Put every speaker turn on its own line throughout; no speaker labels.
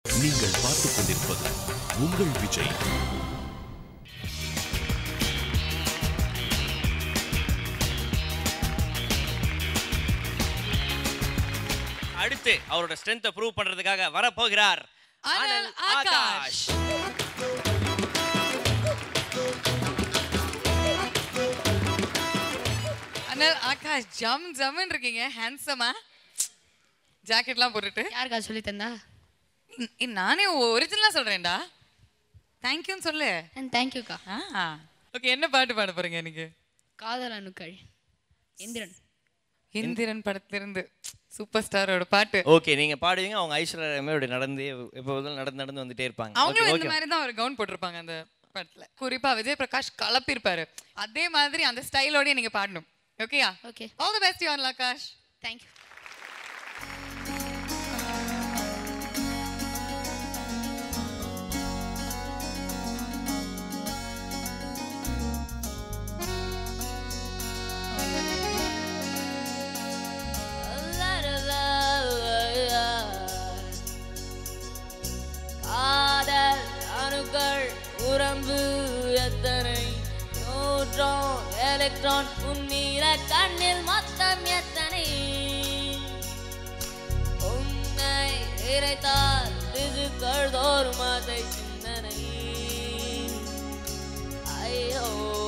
நீங்கள் பார்த்துக் கொண்டிருப்பது உங்கள் விஜய்
அடுத்து அவரோட ஸ்ட்ரென்த்தை ப்ரூவ் பண்றதுக்காக வரப்போகிறார்
அனல் ஆகாஷ். அண்ணல் ஆகாஷ் ஜம் ஜம்னு இருக்கீங்க ஹேண்ட்ஸமா ஜாக்கெட்லாம் போட்டுட்டு
யாருக்கா சொல்லி தந்தா
இ- இ- நானே ஒரிஜினலா சொல்றேன்டா தேங்க்யூன்னு சொல்லு
தேங்க்யூக்கா
ஆ ஓகே என்ன பாட்டு பாட போறீங்க எனக்கு
காதல் அணுக்கள் எந்திரன்
இந்திரன் படத்திலிருந்து சூப்பர் ஸ்டாரோட பாட்டு
ஓகே நீங்க பாடுவீங்க அவங்க ஐஸ்வர்யாமே அப்படி நடந்து எப்போதும் நடந்து நடந்து வந்துட்டே இருப்பாங்க
அவங்களும்
ஓகே
இந்த
ஓகே
மாதிரி தான் ஒரு கவுன் போட்டிருப்பாங்க அந்த படத்துல குறிப்பா விஜய் பிரகாஷ் கலப்பிருப்பாரு அதே மாதிரி அந்த ஸ்டைலோடய நீங்க பாடணும் ஓகேயா
okay
all the best you Anal Akash
thank you
காதல் அணுக்கள் உறம்பு எத்தனை நியூட்ரான் எலக்ட்ரான் உன்னிற கண்ணில் மொத்தம் எத்தனை உன்னை இறைத்தால் திசுக்கள் தோறும் அதை சிந்தனை ஐயோ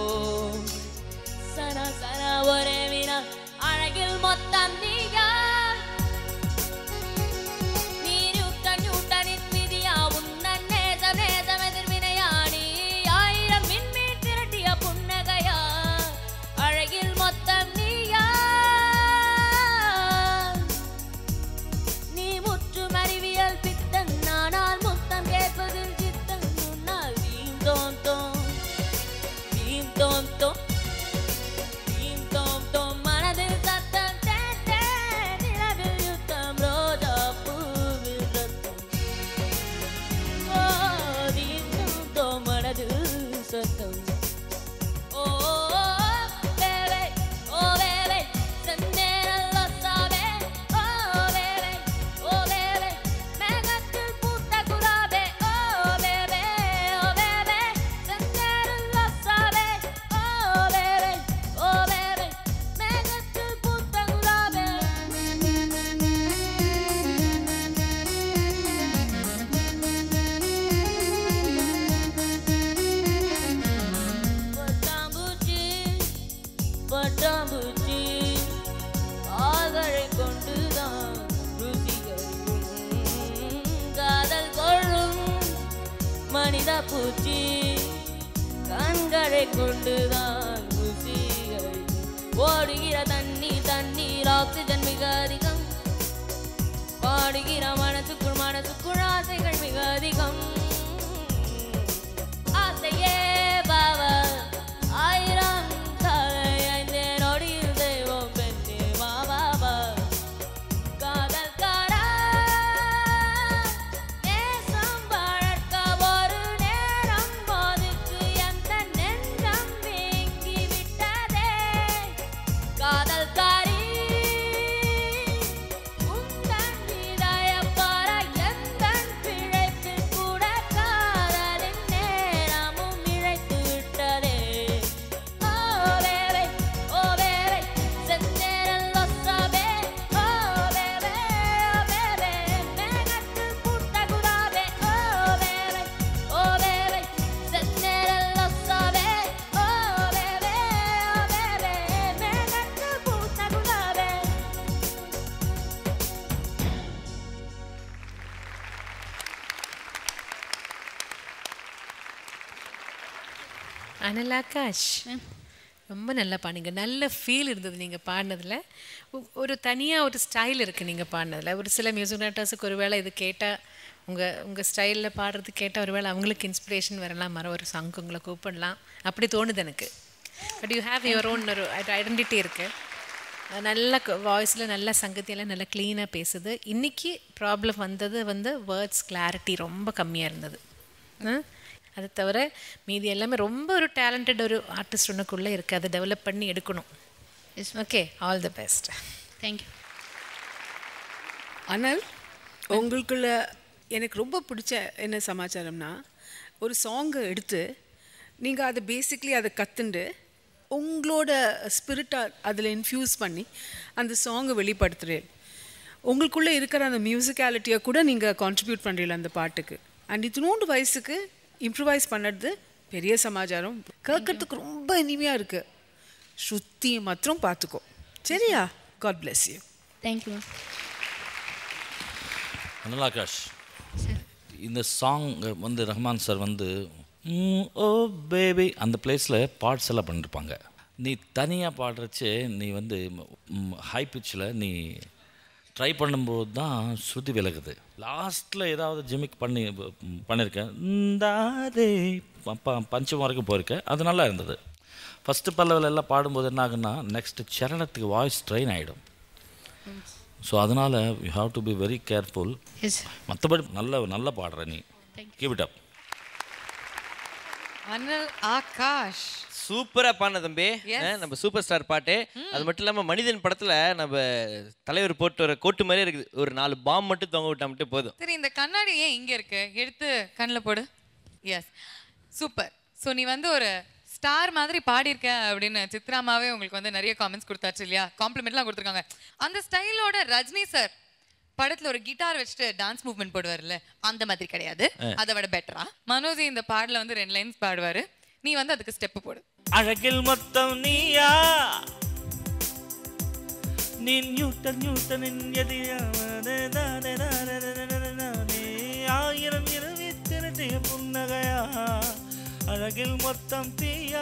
சன சன ஒரே வினா அழகில் மொத்தம் நீதான் நீருக்க நியூட்டனின் விதியா உன்னன் நேசம் நேசம் எதிர்வினையாடி ஆயிரம் விண்மீன் திரட்டிய புன்னகையா அழகில் மொத்தம் நீயா நீ முற்றும் அறிவியல் பித்தன் நானால் முத்தம் கேட்பதில் சித்தன் முன்னால் வீம் தோம் தோம் வீம் தோம் தோம் வீம் தோம் தோம் மனதில் சத்தம் தேன் தேன் நிலவில் யுத்தம் ரோஜா பூவில் ரத்தம் ஓ வீம் தோம் தோம் மனதில் சத்தம் ஓ வேலை ஓ வேலை செந்தேனல் லொசாவே ஓ வேலை ஓ வேலை மேகத்தில் பூத்த குராவே ஓ வேலை ஓ வேலை செந்தேனல் லொசாவே ஓ வேலை ஓ வேலை மேகத்தில் பூத்த குராவே பட்டாம்பூச்சி பட்டாம்பூச்சி ஆதரை கொண்டுதான் ருசிகரிக்கும் காதல் கொள்ளும் மனித பூச்சி கண்களை கொண்டுதான் ருசிகரிக்கும் ஓடுகிற தண்ணீர் தண்ணீர் ஆக்சிஜன் மிக அதிகம் பாடுகிற மனசுக்குள் மனசுக்குள் ஆசைகள் மிக அதிகம் ஆசையே பாவா ஆயிரம் தலை ஐந்தே நொடியில் தெய்வம் பெண்ணே மாபாபா காதல் காரா நேசம் வளர்க்க ஒரு நேரம் போதுக்கு எந்த நெஞ்சம் வீங்கி விட்டதே காதல் காரி உந்தன் இதயப் பார எந்தன் பிழைப்பில் கூட காதலின் நேரமும் இழைத்து விட்டதே. ஓ வேலை, ஓ வேலை, செந்தேனல் லொசாவே. ஓ வேலை, ஓ வேலை, மேகத்தில் பூத்த குலாவே. ஓ வேலை, ஓ வேலை, செந்தேனல் லொசாவே. ஓ வேலை, ஓ வேலை, மேகத்தில் பூத்த குலாவே.
அனல் ஆகாஷ் ரொம்ப நல்லா பாடுங்க நல்ல ஃபீல் இருந்தது நீங்கள் பாடினதில் ஒரு தனியாக ஒரு ஸ்டைல் இருக்குது நீங்கள் பாடினதில் ஒரு சில மியூசிக் டேரக்டர்ஸுக்கு ஒருவேளை இது கேட்டால் உங்கள் உங்கள் ஸ்டைலில் பாடுறது கேட்டால் ஒருவேளை அவங்களுக்கு இன்ஸ்பிரேஷன் வரலாம் மர ஒரு சாங் உங்களை கூப்பிடலாம் அப்படி தோணுது எனக்கு but you have your own ஒரு ஐடென்டிட்டி இருக்குது நல்ல வாய்ஸில் நல்ல சங்கத்தியெல்லாம் நல்லா க்ளீனாக பேசுது இன்றைக்கி ப்ராப்ளம் வந்தது வந்து வேர்ட்ஸ் கிளாரிட்டி ரொம்ப கம்மியாக இருந்தது ஆ? அது தவிர மீதி எல்லாமே ரொம்ப ஒரு டேலண்டட் ஒரு ஆர்டிஸ்ட் ஒன்றுக்குள்ளே இருக்குது அதை டெவலப் பண்ணி எடுக்கணும் is okay all the best
thank you
ஆனால் உங்களுக்குள்ள எனக்கு ரொம்ப பிடிச்ச என்ன சமாச்சாரம்னா ஒரு சாங்கை எடுத்து நீங்கள் அதை பேசிக்லி அதை கற்றுண்டு உங்களோட ஸ்பிரிட்டை அதில் இன்ஃப்யூஸ் பண்ணி அந்த சாங்கை வெளிப்படுத்துகிறேன் உங்களுக்குள்ளே இருக்கிற அந்த மியூசிக்காலிட்டியை கூட நீங்கள் கான்ட்ரிபியூட் பண்ணுறீங்க அந்த பாட்டுக்கு அண்ட் இத்தினோண்டு வயசுக்கு இம்ப்ரூவைஸ் பண்ணுறது பெரிய சமாச்சாரம் கேட்கறதுக்கு ரொம்ப இனிமையாக இருக்குது ஸ்ருத்தி மாத்திரம் பார்த்துக்கோ சரியா God bless you
thank you ma'am
Anal Akash இந்த சாங் வந்து ரஹ்மான் சார் வந்து ம், ஓ பேபி அந்த பிளேஸில் பார்ட்ஸ் எல்லாம் பண்ணிருப்பாங்க நீ தனியாக பாடுறச்சு நீ வந்து ஹை பிச்சில் நீ ட்ரை பண்ணும்போது தான் ஸ்ருதி விலகுது லாஸ்ட்டில் ஏதாவது ஜிமிக் பண்ணி ம், பண்ணியிருக்கேன் இந்தாதே ப- ப- பஞ்சம் வரைக்கும் போயிருக்கேன் அது நல்லா இருந்தது ஃபஸ்ட்டு பல்லவில் எல்லாம் பாடும்போது என்ன ஆகுன்னா நெக்ஸ்ட் சரணத்துக்கு வாய்ஸ் ட்ரெயின் ஆகிடும் ஸோ அதனால் you have to be very careful
yes
மற்றபடி நல்ல நல்ல பாடுற நீ கீப் இட் அப்
அனல் ஆகாஷ்
சூப்பரா பாடின தம்பி
Yes.
அஹ், நம்ம சூப்பர் ஸ்டார் பாட்டு அது மட்டும் இல்லாம மனிதன் படத்துல நம்ம தலைவர் போட்டு வர கோட்டு மாதிரியே இருக்குது ஒரு நாலு பாம் மட்டும் தொங்க விட்டா மட்டும் போதும்
சரி இந்த கண்ணாடி ஏன் இங்க இருக்கு எடுத்து கண்ணில் போடு எஸ் சூப்பர் ஸோ நீ வந்து ஒரு ஸ்டார் மாதிரி பாடியிருக்க அப்படின்னு சித்ராமாவே உங்களுக்கு வந்து நிறைய காமெண்ட்ஸ் கொடுத்தாச்சு இல்லையா காம்ப்ளிமெண்ட்லாம் கொடுத்துருக்காங்க அந்த ஸ்டைலோட ரஜினி சார் படத்துல ஒரு கிட்டார் வச்சுட்டு டான்ஸ் மூவ்மெண்ட் போடுவார்ல அந்த மாதிரி கிடையாது அதை விட பெட்டரா மனோஜ் இந்த பாடல வந்து ரெண்டு லைன்ஸ் பாடுவாரு நீ வந்து அதுக்கு ஸ்டெப் போடு
அழகில் மொத்தம் நீயா நீ நியூட்டன் நியூட்டனின் எதிரானே தானே தானே தானே தானே. ஆயிரம் இரவி திரட்டிய புன்னகையா அழகில் மொத்தம் தீயா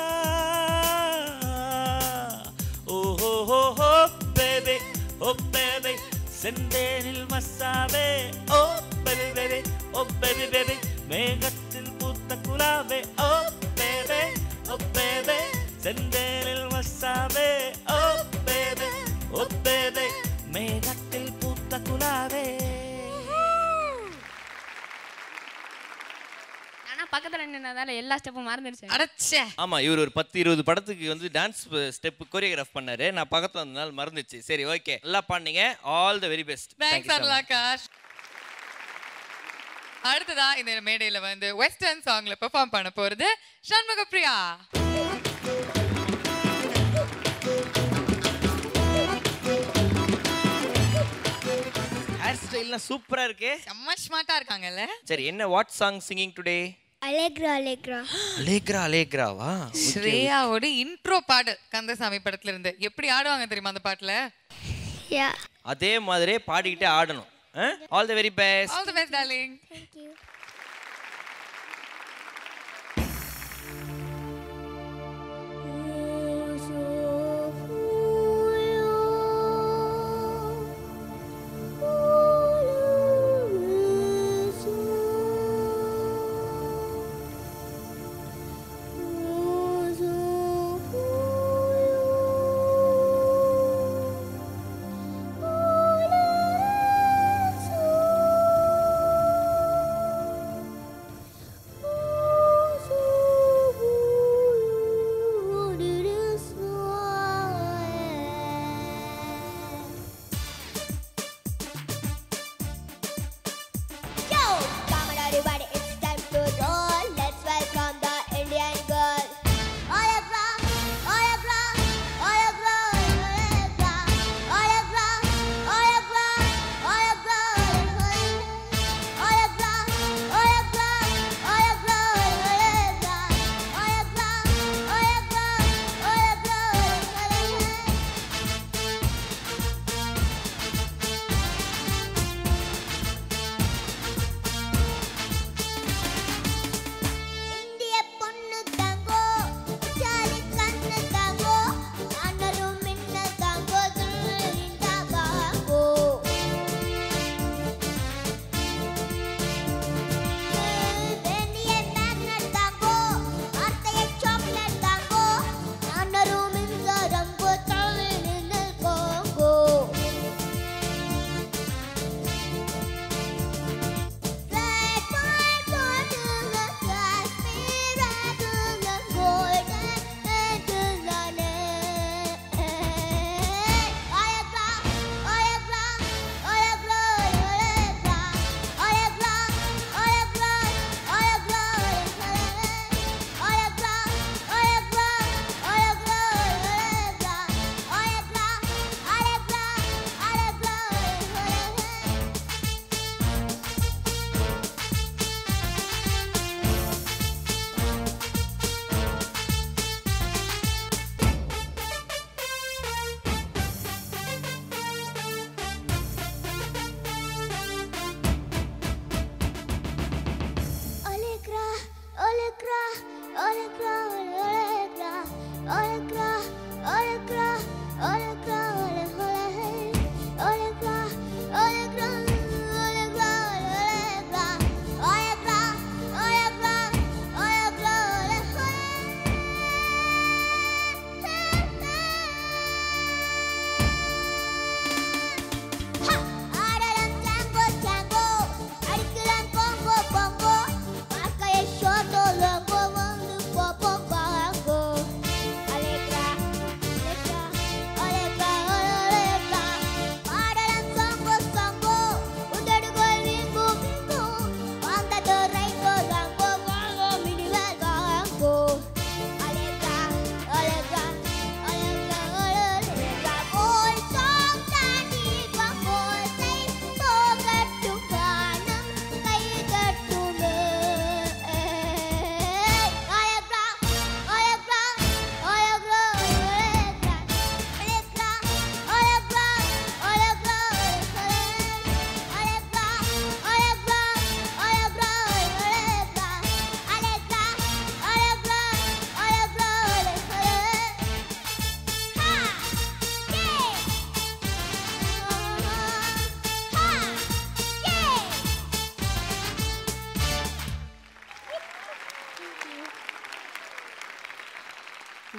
ஓஹோ ஹோ ஹோ பேபே ஓ பேபே செந்தேனில் மசாவே ஓ பேபி பேபி ஓ பேபி பேபி மேகத்தில் பூத்த குலாவே ஓ பேபே ஓ பேபே செந்தேனில் மசாவே ஓ பேபே ஓ பேபே மேகத்தில் பூத்த குலாவே
ஆனா பக்கத்துல நின்னதால எல்லா ஸ்டெப்பும் மறந்துடுச்சு
அடச்சே
ஆமா இவர் ஒரு பத்து இருபது படத்துக்கு வந்து டான்ஸ் ஸ்டெப் கோரியோகிராஃப் பண்ணாரு நான் பக்கத்துல வந்தனால மறந்துச்சு சரி ஓகே நல்லா பாடுனீங்க all the very best
thanks Arulakash அடுத்ததா இந்த மேடையில வந்து வெஸ்டர்ன் சாங்ல பெர்ஃபார்ம் பண்ண போறது சண்முக பிரியா
ஹேர் ஸ்டைல்லாம் சூப்பரா இருக்கு
செம்ம ஸ்மார்ட்டா இருக்காங்கல்ல
சரி என்ன what song singing today
Allegra Allegra
Allegra அலேக்ராவா
ஸ்ரேயாவோட இன்ட்ரோ பாடு கந்தசாமி படத்துல இருந்து எப்படி ஆடுவாங்க தெரியுமா அந்த பாட்டுல
யா
அதே மாதிரியே பாடிக்கிட்டே ஆடணும் all the very best
all the best darling
thank you Yo, come on everybody, it's time to roll. Let's welcome the Indian girl. Allegra, Allegra, Allegra, Allegra, Allegra, Allegra, Allegra, Allegra, Allegra, Allegra, Allegra, Allegra, Allegra, Allegra,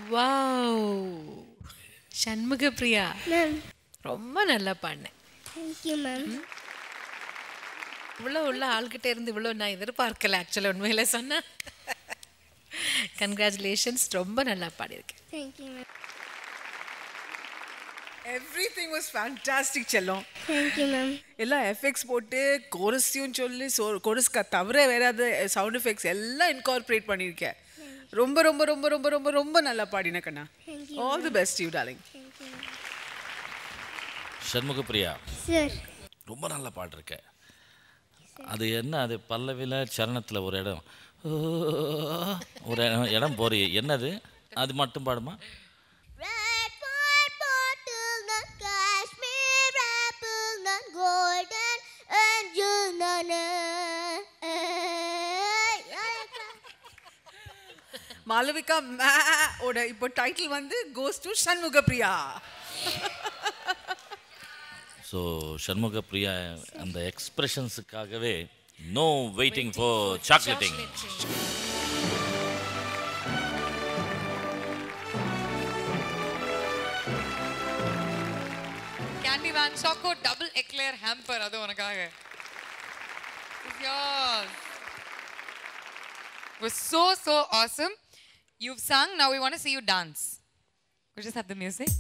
wow Shanmuga Priya
ma'am
ரொம்ப நல்லா பாடினேன்
thank you ma'am
இவ்வளோ உள்ள ஆள்கிட்ட இருந்து இவ்வளோ நான் எதிர்பார்க்கல ஆக்சுவலாக உண்மையில சொன்னா கங்க்ராச்சுலேஷன்ஸ் ரொம்ப நல்லா பாடியிருக்கேன்
thank you ma'am
everything was fantastic செல்லம்
தேங்க்யூ மேம்
எல்லாம் எஃபெக்ட்ஸ் போட்டு கோரஸையும் சொல்லி சோ கோரஸ்க்கு தவிர வேற ஏதாவது சவுண்ட் எஃபெக்ட்ஸ் எல்லாம் இன்கார்பரேட் பண்ணியிருக்கேன் ரொம்ப ரொம்ப ரொம்ப ரொம்ப ரொம்ப ரொம்ப நல்லா பாடின கண்ணா all the best you darling
Shanmuga Priya
sir
ரொம்ப நல்லா பாடிருக்க அது என்ன அது பல்லவியில் சரணத்தில் ஒரு இடம் ஒரு இடம் இடம் போறி என்னது அது மட்டும் பாடுமா
Red white bottle not cashmere apple not golden angel not
Malavika மே ஓட இப்போ டைட்டில் வந்து goes to Shanmuga Priya
so Shanmuga Priya அந்த எக்ஸ்பிரஷன்ஸுக்காகவே no waiting for chocolating
candy van choco double eclair hamper அது உனக்காக It's yours. It was so so awesome. You've sung. Now we want to see you dance. We just have the music.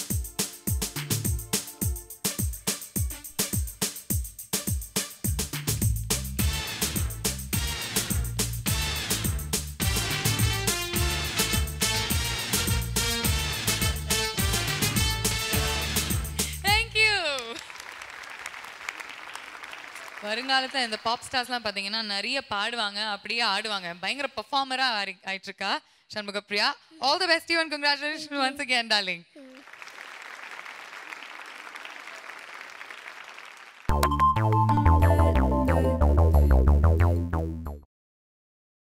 Thank you. வருங்காலத்தில் இந்த pop ஸ்டார்ஸ்லாம் பார்த்தீங்கன்னா நிறைய பாடுவாங்க அப்படியே ஆடுவாங்க பயங்கர பெர்ஃபார்மராக ஆயிட்டு இருக்கா Shanmuga Priya all the best you and congratulation once again darling